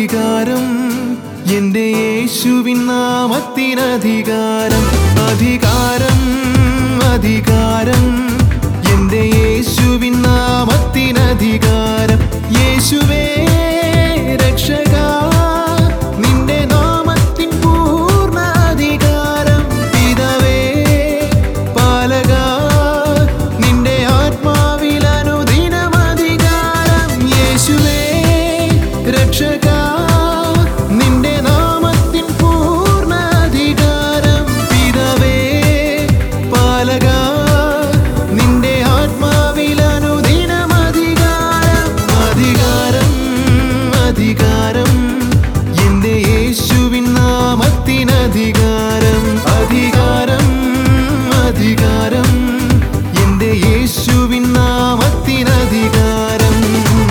അധികാരം എന്റെ യേശുവിൻ നാമത്തിനധികാരം അധികാരം അധികാരം എന്റെ യേശുവിൻ നാമത്തിനധികാരം യേശുവേ രക്ഷക നിന്റെ നാമത്തിൻ പൂർണ്ണ അധികാരം പിതാവേ പാലക നിന്റെ ആത്മാവിൽ അനുദിനം അധികാരം യേശുവേ രക്ഷക നിന്റെ നാമത്തിൻ പൂർണ്ണ അധികാരം പിതാവേ പാലക നിന്റെ ആത്മാവിൽ അനുദിനം അധികാരം അധികാരം അധികാരം എന്റെ യേശുവിൻ നാമത്തിനധികാരം അധികാരം അധികാരം എന്റെ യേശുവിൻ നാമത്തിനധികാരം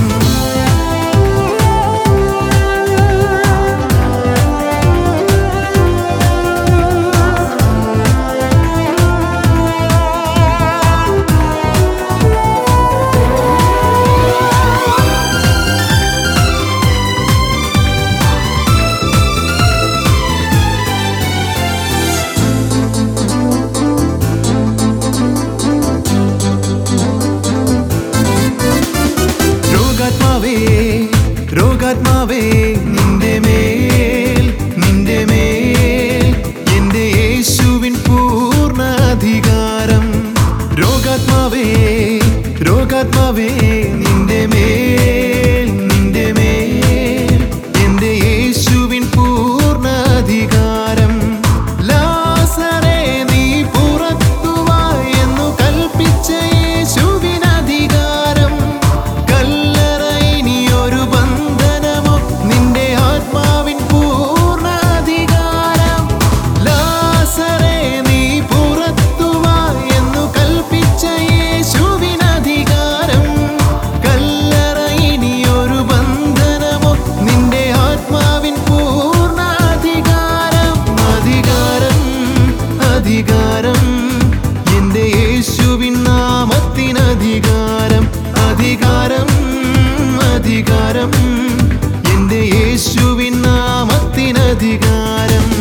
രോഗാത്മാവേ രോഗാത്മാവേ നിന്റെ മേൽ നിന്റെ മേൽ എന്റെ യേശുവിൻ പൂർണ്ണ അധികാരം രോഗാത്മാവേ രോഗാത്മാവേ നിന്റെ മേൽ നിന്റെ മേൽ എന്റെ യേശുവിൻ പൂർണ്ണ അധികാരം ലാസറേ നീ പുറത്തു വാ എന്നു കൽപ്പിച്ച യേശുവിൻ അധികാരം കല്ലറ ഇനിയൊരു ബന്ധനമോ നിന്റെ ആത്മാവിൻ പൂർണ്ണ അധികാരം ലാസറേ നീ പുറത്തു വാ എന്നു കൽപ്പിച്ച യേശുവിൻ അധികാരം കല്ലറ ഇനിയൊരു ബന്ധനമോ നിന്റെ ആത്മാവിൻ പൂർണ്ണ അധികാരം അധികാരം അധികാരം എന്റെ യേശുവിൻ നാമത്തിനധികാരം അധികാരം അധികാരം എന്റെ യേശുവിൻ നാമത്തിനധികാരം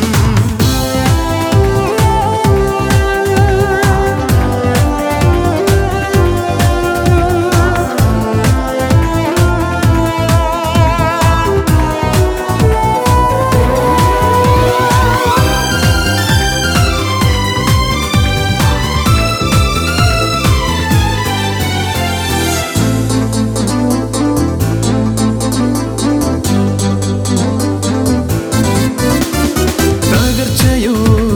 തകർച്ചയോ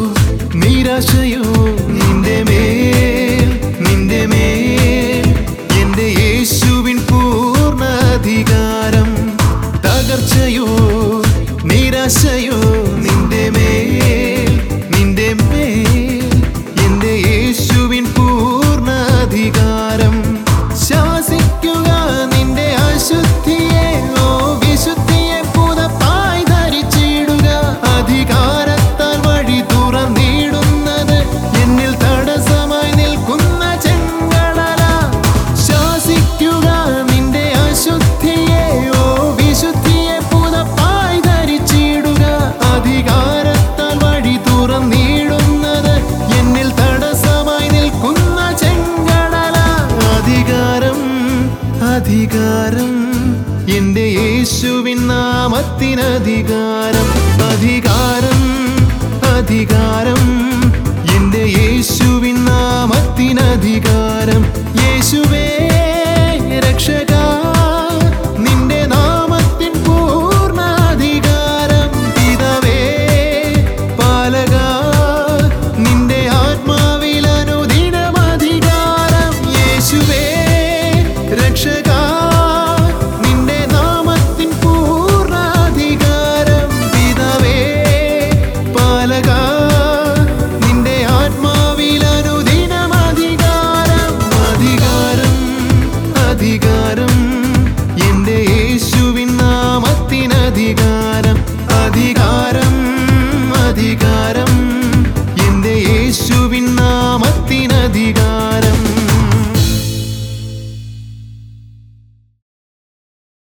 നിരാശയോ നിന്റെ മേൽ നിന്റെ മേൽ എന്റെ യേശുവിൻ പൂർണ്ണ അധികാരം തകർച്ചയോ നിരാശയോ നിന്റെ മേൽ നിന്റെ മേൽ എന്റെ യേശുവിൻ പൂർണ്ണ അധികാരം ശാസിക്കുക നിന്റെ അശുദ്ധിയെ ഓ വിശുദ്ധിയെ പുതപ്പായി ധരിച്ചിടുക അധികാരത്താൽ വഴി തുറന്നിടുന്നത് എന്നിൽ തടസ്സമായി നിൽക്കുന്ന ചെങ്കടല ശാസിക്കുക നിന്റെ അശുദ്ധിയെ ഓ വിശുദ്ധിയെ പുതപ്പായി ധരിച്ചിടുക അധികാരത്താൽ വഴി തുറന്നിടുന്നത് എന്നിൽ തടസ്സമായി നിൽക്കുന്ന ചെങ്കടല അധികാരം അധികാരം എന്റെ യേശുവിൻ നാമത്തിനധികാരം അധികാരം അധികാരം എന്റെ യേശുവിൻ നാമത്തിനധികാരം യേശുവേ രക്ഷക നിന്റെ നാമത്തിൻ പൂർണ്ണ അധികാരം പിതാവേ പാലക നിന്റെ ആത്മാവിൽ അനുദിനം അധികാരം യേശുവേ രക്ഷക നിന്റെ നാമത്തിൻ പൂർണ്ണ അധികാരം പിതാവേ പാലക നിന്റെ ആത്മാവിൽ അനുദിനം അധികാരം അധികാരം അധികാരം എന്റെ യേശുവിൻ നാമത്തിനധികാരം